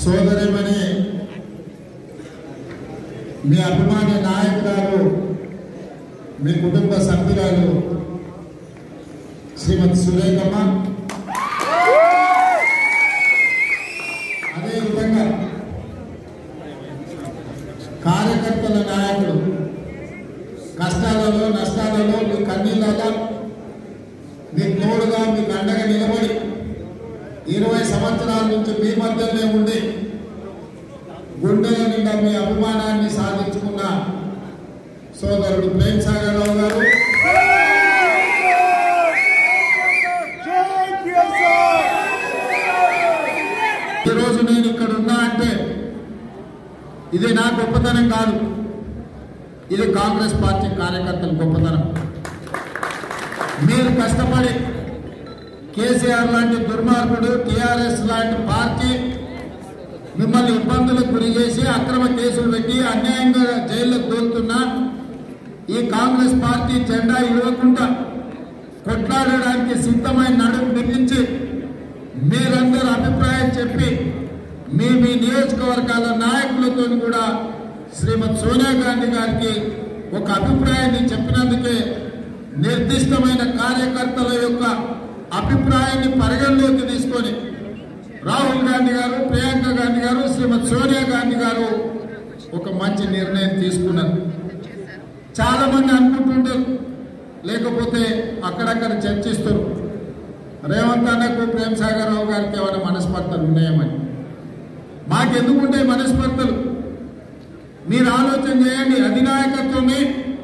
సోదరిమణి మీ అభిమాన నాయకురాలు మీ కుటుంబ సభ్యురాలు శ్రీమతి సురేఖమ్మ అదేవిధంగా కార్యకర్తల నాయకుడు కష్టాలలో నష్టాలలో మీ కన్నీళ్ళలో మీకు తోడుగా మీకు అండగా నిలబడి ఇరవై సంవత్సరాల నుంచి మీ మధ్యలోనే ఉండి గుండెల నిండా మీ అభిమానాన్ని సాధించుకున్న సోదరుడు ప్రేమ్ సాగర్ రావు గారు ఈరోజు నేను ఇక్కడ ఉన్నా అంటే ఇది నా గొప్పతనం కాదు ఇది కాంగ్రెస్ పార్టీ కార్యకర్తల గొప్పతనం మీరు కష్టపడి కేసీఆర్ లాంటి దుర్మార్గుడు టీఆర్ఎస్ లాంటి పార్టీ మిమ్మల్ని ఇబ్బందులకు గురి చేసి అక్రమ కేసులు పెట్టి అన్యాయంగా జైల్లోకి దోలుతున్నా ఈ కాంగ్రెస్ పార్టీ జెండా ఇవ్వకుండా కొట్లాడడానికి సిద్ధమైన నడుము బిగించి మీరందరూ అభిప్రాయం చెప్పి మీ మీ నియోజకవర్గాల నాయకులతో కూడా శ్రీమతి సోనియా గాంధీ గారికి ఒక అభిప్రాయాన్ని చెప్పినందుకే నిర్దిష్టమైన కార్యకర్తల యొక్క అభిప్రాయాన్ని పరిగణలోకి తీసుకొని రాహుల్ గాంధీ గారు ప్రియాంక గాంధీ గారు శ్రీమతి సోనియా గాంధీ గారు ఒక మంచి నిర్ణయం తీసుకున్నారు చాలా మంది అనుకుంటుంటారు లేకపోతే అక్కడక్కడ చర్చిస్తారు రేవంత్ అన్నకు ప్రేమ్ సాగర్ రావు గారికి ఏమైనా మనస్పర్ధలు ఉన్నాయేమని మాకెందుకుంటే మనస్పర్ధలు మీరు ఆలోచన చేయండి అధినాయకత్వమే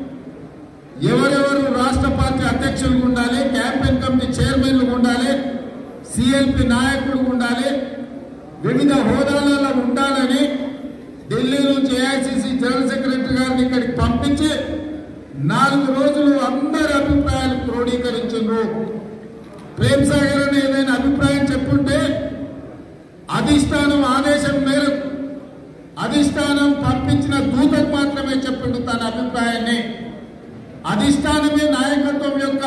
ఎవరెవరు రాష్ట్ర పార్టీ అధ్యక్షులు ఉండాలి క్యాంపెయిన్ కమిటీ చైర్మన్లు ఉండాలి సిఎల్పి నాయకుడు ఉండాలి వివిధ హోదాలలో ఉండాలని ఢిల్లీ నుంచి ఏఐసిసి జనరల్ సెక్రటరీ గారిని ఇక్కడికి పంపించి నాలుగు రోజులు అందరి అభిప్రాయాలు క్రోడీకరించారు ప్రేమ్ సాగర్ అని ఏదైనా అభిప్రాయం చెప్పుంటే అధిష్టానం ఆదేశం మేరకు అధిష్టానం పంపించిన దూతకు మాత్రమే చెప్పిండు తన అభిప్రాయాన్ని అధిష్టానమే నాయకత్వం యొక్క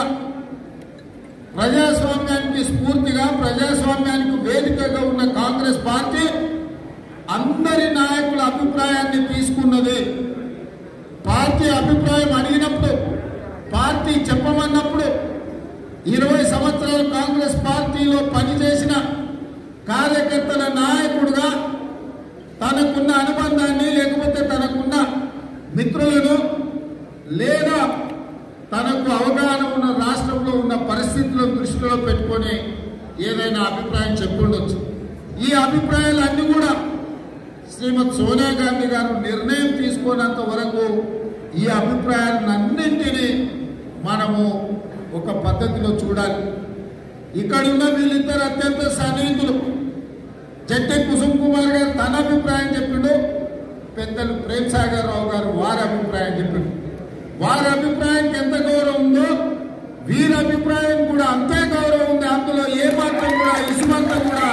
ప్రజాస్వామ్యానికి స్ఫూర్తిగా ప్రజాస్వామ్యానికి వేదికగా ఉన్న కాంగ్రెస్ పార్టీ అందరి నాయకుల అభిప్రాయాన్ని తీసుకున్నది పార్టీ అభిప్రాయం అడిగినప్పుడు పార్టీ చెప్పమన్నప్పుడు ఇరవై సంవత్సరాలు కాంగ్రెస్ పార్టీలో పనిచేసిన కార్యకర్తల నాయకుడుగా తనకున్న అనుబంధాన్ని లేకపోతే తనకున్న మిత్రులను లేదా తనకు అవగాహన ఉన్న రాష్ట్రంలో ఉన్న పరిస్థితులను దృష్టిలో పెట్టుకొని ఏదైనా అభిప్రాయం చెప్పుండొచ్చు ఈ అభిప్రాయాలు అన్ని కూడా శ్రీమతి సోనియా గాంధీ గారు నిర్ణయం తీసుకున్నంత వరకు ఈ అభిప్రాయాలన్నింటినీ మనము ఒక పద్ధతిలో చూడాలి ఇక్కడున్న వీళ్ళిద్దరు అత్యంత సన్నిహితులు జట్టి కుసుమ్ కుమార్ గారు తన అభిప్రాయం చెప్పిండు పెద్దలు ప్రేమ్ సాగర్ రావు గారు వారి అభిప్రాయం చెప్పిండు వారి అభిప్రాయానికి ఎంత గౌరవం ఉందో వీరి అభిప్రాయం కూడా అంతే గౌరవం ఉంది అందులో ఏ మాత్రం కూడా ఇసుమంతా కూడా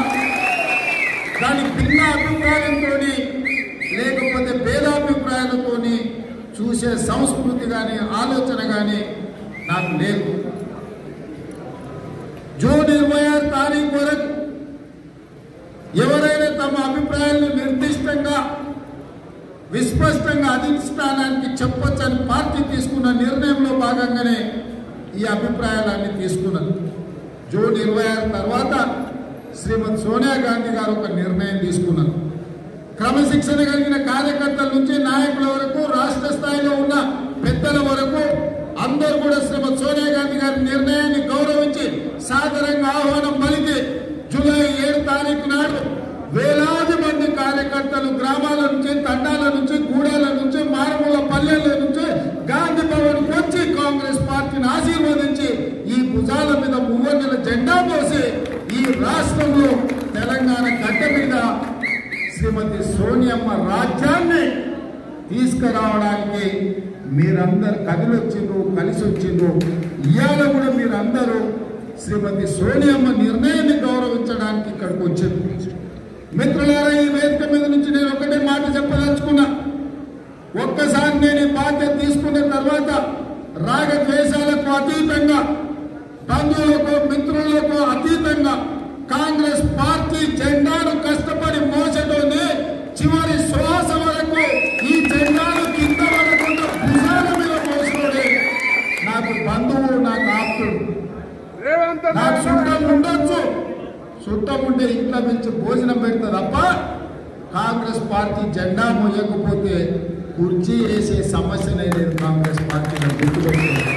దాని భిన్న అభిప్రాయంతో లేకపోతే భేదాభిప్రాయాలతో చూసే సంస్కృతి కానీ ఆలోచన కానీ నాకు లేదు జూన్ ఇరవై ఆరు తారీఖు వరకు ఎవరైనా తమ అభిప్రాయాలను నిర్దిష్టంగా విస్పష్టంగా అధిష్టానానికి చెప్పొచ్చని పార్టీ తీసుకున్న నిర్ణయంలో భాగంగానే ఈ అభిప్రాయాలన్నీ తీసుకున్నది జూన్ ఇరవై ఆరు తర్వాత శ్రీమతి సోనియా గాంధీ గారు ఒక నిర్ణయం తీసుకున్నారు క్రమశిక్షణ కలిగిన కార్యకర్తల నుంచి నాయకుల వరకు రాష్ట్ర స్థాయిలో ఉన్న పెద్దల వరకు అందరూ కూడా శ్రీమతి సోనియా గాంధీ గారి నిర్ణయాన్ని గౌరవించి సాదరంగా ఆహ్వానం పలికి జూలై ఏడు తారీఖు నాడు వేలాది మంది కార్యకర్తలు గ్రామాల నుంచి తండాల నుంచి గూడాల నుంచి మారుమూల పల్లెల నుంచి గాంధీ భవన్ వచ్చి కాంగ్రెస్ పార్టీని ఆశీర్వదించి ఈ భుజాల మీద మువ్వన్నెల జెండా పోసి ఈ రాష్ట్రంలో తెలంగాణ గడ్డ మీద శ్రీమతి సోనియమ్మ రాజ్యాన్ని తీసుకురావడానికి మీరందరు కదిలొచ్చిండ్రు కలిసి వచ్చిండ్రు ఇవాళ కూడా మీరందరూ శ్రీమతి సోనియమ్మ నిర్ణయాన్ని గౌరవించడానికి ఇక్కడికి వచ్చారు మిత్రులారా ఈ వేదిక మీద నుంచి నేను ఒకటే మాట చెప్పదలుచుకున్నా ఒక్కసారి నేను ఈ బాధ్యత తీసుకున్న తర్వాత రాగద్వేషాలకు అతీతంగా బంధువులకు మిత్రులకు అతీతంగా కాంగ్రెస్ పార్టీ జెండాను కష్టపడి మోసటోనే చివరి శ్వాస వరకు ఈ జెండాను కింద పడకుండా భుజాల మీద మోసడే నాకు బంధువు నాకు ఆప్తుడు రేవంత్ నాకు చుట్టం ఉండొచ్చు చుట్టం ఉంటే ఇంట్లో నుంచి భోజనం పెడతా తప్ప కాంగ్రెస్ పార్టీ జెండా మోయకపోతే కుర్చీ వేసే సమస్యనే లేదు కాంగ్రెస్ పార్టీలో గుర్తుపెట్టుకోండి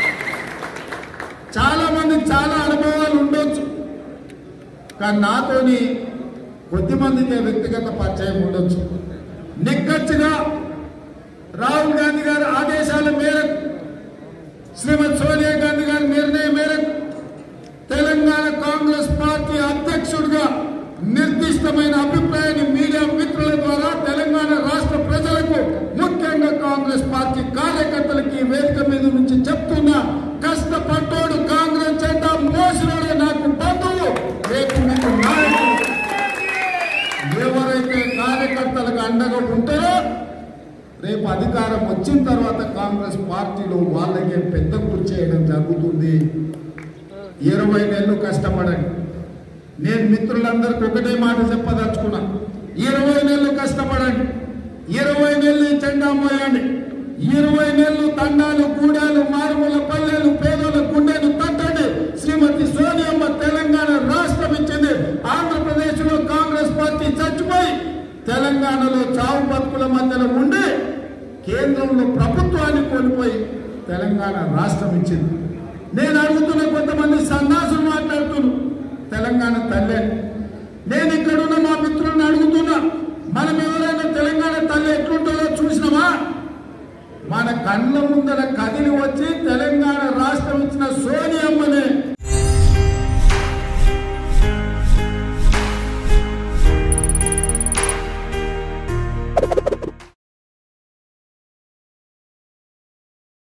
చాలా మందికి చాలా అనుభవాలు ఉండొచ్చు కానీ నాతోని కొద్ది మందికి వ్యక్తిగత పరిచయం ఉండొచ్చు నిక్కచ్చిగా రాహుల్ గాంధీ గారి ఆదేశాల మేరకు శ్రీమతి సోనియా గాంధీ గారి నిర్ణయం మేరకు తెలంగాణ కాంగ్రెస్ పార్టీ అధ్యక్షుడిగా నిర్దిష్టమైన అభిప్రాయాన్ని మీడియా మిత్రుల ద్వారా తెలంగాణ రాష్ట్ర ప్రజలకు ముఖ్యంగా కాంగ్రెస్ పార్టీ కార్యకర్తలకి ఈ వేదిక మీద నుంచి చెప్తున్నా కష్టపడ్డోడు కాంగ్రెస్ జెండా మోసినోడే నాకు బంధువు రేపు మీకు నాయకుడు ఎవరైతే కార్యకర్తలకు అండగా ఉంటారో రేపు అధికారం వచ్చిన తర్వాత కాంగ్రెస్ పార్టీలో వాళ్ళకే పెద్ద కూర్చేయడం జరుగుతుంది ఇరవై నెలలు కష్టపడండి నేను మిత్రులందరికీ ఒకటే మాట చెప్పదలుచుకున్నా ఇరవై నెలలు కష్టపడండి ఇరవై నెలలు ఈ జెండా మోయండి ఇరవై నెలలు తండాలు గూడాలు మారుమూల పల్లెలు పేదల గుండెలు తట్టండి శ్రీమతి సోనియమ్మ తెలంగాణ రాష్ట్రం ఇచ్చింది ఆంధ్రప్రదేశ్ లో కాంగ్రెస్ పార్టీ చచ్చిపోయి తెలంగాణలో చావు బతుకుల మధ్యలో ఉండి కేంద్రంలో ప్రభుత్వాన్ని కోల్పోయి తెలంగాణ రాష్ట్రం ఇచ్చింది నేను అడుగుతున్న కొంతమంది